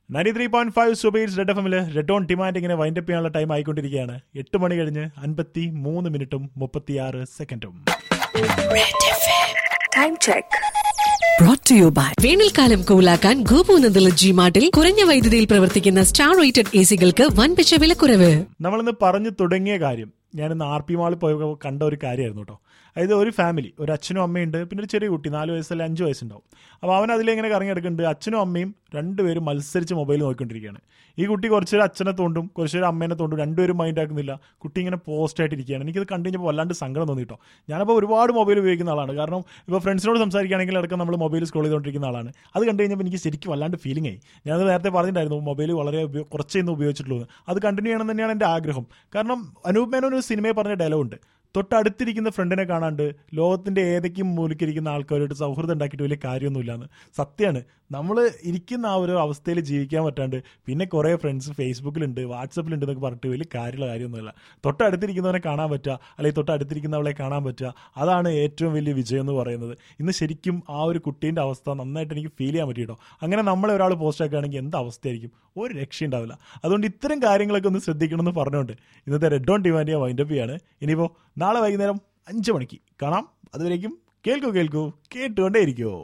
Ninety three point five സുബൈസ് red F എമ്മില് red on demand ഇങ്ങനെ വൈൻഡപ്പ് ചെയ്യാനുള്ള ടൈം ആയിക്കൊണ്ടിരിക്കുകയാണ് എട്ട് മണി കഴിഞ്ഞ് അൻപത്തി മൂന്ന് മിനിറ്റും മുപ്പത്തിയാറ് സെക്കൻഡും Time check. brought to you by വേനൽക്കാലം കൂലാക്കാൻ ഗോപൂനന്ദല ജി മാർട്ടിൽ കുറഞ്ഞ വൈദ്യുതിയിൽ പ്രവർത്തിക്കുന്ന സ്റ്റാർ റേറ്റഡ് എ സികൾക്ക് വൻപിച്ച വിലക്കുറവ് നമ്മളിന്ന് പറഞ്ഞു തുടങ്ങിയ കാര്യം ഞാനിന്ന് ആർ പി മാളിൽ പോയപ്പോൾ കണ്ട ഒരു കാര്യമായിരുന്നു കേട്ടോ അതായത് ഒരു ഫാമിലി ഒരു അച്ഛനും അമ്മയുണ്ട് പിന്നെ ഒരു ചെറിയ കുട്ടി നാല് വയസ്സല്ല അഞ്ച് വയസ്സുണ്ടാവും അപ്പോൾ അവൻ അതിലെങ്ങനെ കറങ്ങിയെടുക്കുന്നുണ്ട് അച്ഛനും അമ്മയും രണ്ടുപേരും മത്സരിച്ച് മൊബൈൽ നോക്കിക്കൊണ്ടിരിക്കുകയാണ് ഈ കുട്ടി കുറച്ചൊരു അച്ഛനെ തോണ്ടും കുറച്ചൊരു അമ്മേനെ തോണ്ടും രണ്ടുപേരും മൈൻഡ് ആക്കുന്നില്ല കുട്ടി ഇങ്ങനെ പോസ്റ്റ് ആയിട്ട് ഇരിക്കുകയാണ് എനിക്കത് കണ്ടു കഴിഞ്ഞപ്പോൾ വല്ലാണ്ട് സങ്കടം തോന്നി കേട്ടോ ഞാനപ്പോൾ ഒരുപാട് മൊബൈൽ ഉപയോഗിക്കുന്ന ആളാണ് കാരണം ഇപ്പോൾ ഫ്രണ്ട്സിനോട് സംസാരിക്കുകയാണെങ്കിൽ അടക്കം നമ്മൾ മൊബൈൽ സ്ക്രോൾ ചെയ്തുകൊണ്ടിരിക്കുന്ന ആളാണ് അത് കണ്ടു കഴിഞ്ഞപ്പോൾ എനിക്ക് ശരിക്കും വല്ലാണ്ട് ഫീലിംഗ് ആയി ഞാനത് നേരത്തെ പറഞ്ഞിട്ടുണ്ടായിരുന്നു മൊബൈൽ വളരെ ഉപയോ- കുറച്ചേ ഇന്ന് ഉപയോഗിച്ചിട്ടുള്ളൂ എന്ന്. അത് കണ്ടിന്യൂ ചെയ്യണം തന്നെയാണ് എൻ്റെ ആഗ്രഹം കാരണം അനൂപ് മേനോൻ ഒരു സിനിമയിൽ പറഞ്ഞ ഡയലോഗ് ഉണ്ട് തൊട്ടടുത്തിരിക്കുന്ന ഫ്രണ്ടിനെ കാണാണ്ട് ലോകത്തിന്റെ ഏതൊക്കെയും മൂലക്കിരിക്കുന്ന ആൾക്കാരോട് സൗഹൃദം ഉണ്ടാക്കിയിട്ട് വലിയ കാര്യമൊന്നുമില്ലാന്ന് സത്യമാണ് നമ്മൾ ഇരിക്കുന്ന ആ ഒരു അവസ്ഥയിൽ ജീവിക്കാൻ പറ്റാണ്ട് പിന്നെ കുറേ ഫ്രണ്ട്സ് ഫേസ്ബുക്കിലുണ്ട് വാട്സപ്പിലുണ്ട് എന്നൊക്കെ പറഞ്ഞിട്ട് വലിയ കാര്യമുള്ള കാര്യമൊന്നുമില്ല തൊട്ടടുത്തിരിക്കുന്നവനെ കാണാൻ പറ്റുക അല്ലെങ്കിൽ തൊട്ടടുത്തിരിക്കുന്നവളെ കാണാൻ പറ്റുക അതാണ് ഏറ്റവും വലിയ വിജയം എന്ന് പറയുന്നത് ഇന്ന് ശരിക്കും ആ ഒരു കുട്ടീൻ്റെ അവസ്ഥ നന്നായിട്ട് എനിക്ക് ഫീൽ ചെയ്യാൻ പറ്റി കേട്ടോ അങ്ങനെ നമ്മളെ ഒരാൾ പോസ്റ്റ് ആക്കുകയാണെങ്കിൽ എന്ത് അവസ്ഥയായിരിക്കും ഒരു രക്ഷയുണ്ടാവില്ല അതുകൊണ്ട് ഇത്തരം കാര്യങ്ങളൊക്കെ ഒന്ന് ശ്രദ്ധിക്കണം എന്ന് പറഞ്ഞുകൊണ്ട് ഇന്നത്തെ റെഡ് ഓൺ ഡിമാൻഡ് ഞാൻ വൈൻഡപ്പ് ചെയ്യാണ് ഇനിയിപ്പോൾ നാളെ വൈകുന്നേരം അഞ്ച് മണിക്ക് കാണാം അതുവരേക്കും കേൾക്കൂ കേൾക്കൂ കേട്ടുകൊണ്ടേ ഇരിക്കുമോ